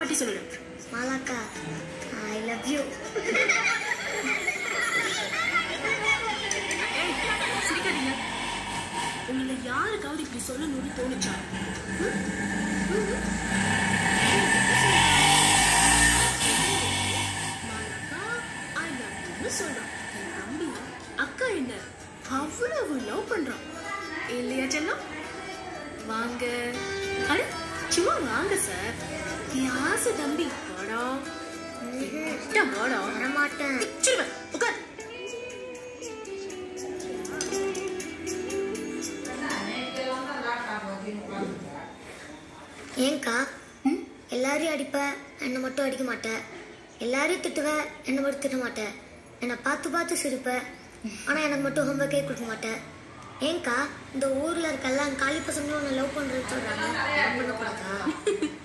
பத்தி சொல்லுங்க மாலாக்கா I love you ஏய் சிரிக்காதீங்க உங்களை யாருக்காவது இப்படி சொல்லணும்னு தோணுச்சா ம்? ம்? மாலாக்கா, I love youன்னு சொல்றான். என் தம்பி, அக்கா என்ன அவ்வளவு லவ் பண்றான் இல்லையா செல்லம் வாங்க அட சும்மா வாங்க சார் என் ஆசை தம்பி வாடா கிட்ட வாடா வரமாட்டேன் சிறுவன் உட்கார் ஏன்க்கா ம்? எல்லாரையும் அடிப்ப என்னை மட்டும் அடிக்க மாட்டேன் எல்லாரையும் திட்டுவ என்னை மட்டும் திட்ட மாட்டேன் என்னை பார்த்து பார்த்து சிரிப்ப ஆனா எனக்கு மட்டும் ஹோம்ஒர்க்கே கொடுக்க மாட்டேன் ஏன்க்கா இந்த ஊர்ல இருக்க எல்லாம் காலி பசங்களும் உன்னை லவ் பண்றேன்னு சொல்றாங்க லவ் பண்ணக்கூடாதா